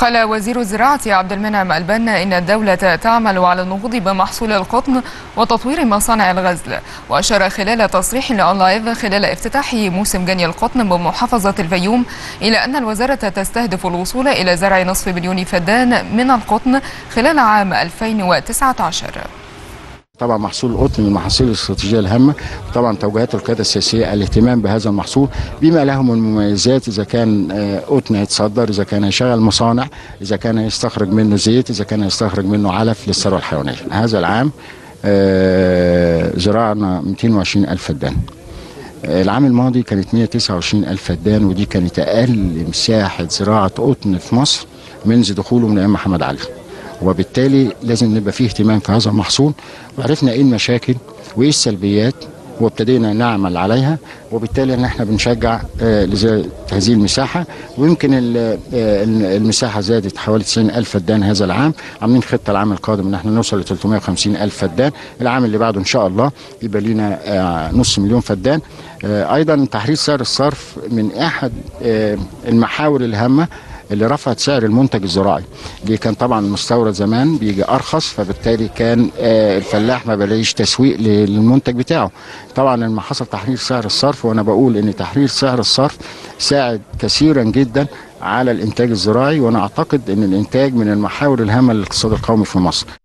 قال وزير الزراعة عبد المنعم البنا إن الدولة تعمل على النهوض بمحصول القطن وتطوير مصانع الغزل وأشار خلال تصريح لأونلايف خلال افتتاح موسم جني القطن بمحافظة الفيوم إلى أن الوزارة تستهدف الوصول إلى زرع نصف مليون فدان من القطن خلال عام 2019 طبعا محصول القطن من المحاصيل الاستراتيجيه الهامه طبعا توجيهات القياده السياسيه الاهتمام بهذا المحصول بما له من مميزات اذا كان قطن هيتصدر اذا كان هيشغل مصانع اذا كان هيستخرج منه زيت اذا كان هيستخرج منه علف للثروه الحيوانيه هذا العام زرعنا 220 الف فدان العام الماضي كانت 129 الف فدان ودي كانت اقل مساحه زراعه قطن في مصر منذ دخوله من ايام محمد علي وبالتالي لازم نبقى فيه اهتمام في هذا المحصول وعرفنا ايه المشاكل وايه السلبيات وابتدينا نعمل عليها وبالتالي ان احنا بنشجع هذه المساحه ويمكن المساحه زادت حوالي 90 الف فدان هذا العام عاملين خطه العام القادم ان احنا نوصل ل 350 الف فدان العام اللي بعده ان شاء الله يبقى لنا نص مليون فدان ايضا تحرير سعر الصرف من احد المحاور الهامه اللي رفعت سعر المنتج الزراعي دي كان طبعا المستورد زمان بيجي ارخص فبالتالي كان الفلاح ما بلاقيش تسويق للمنتج بتاعه طبعا لما حصل تحرير سعر الصرف وانا بقول ان تحرير سعر الصرف ساعد كثيرا جدا على الانتاج الزراعي وانا اعتقد ان الانتاج من المحاور الهامه للاقتصاد القومي في مصر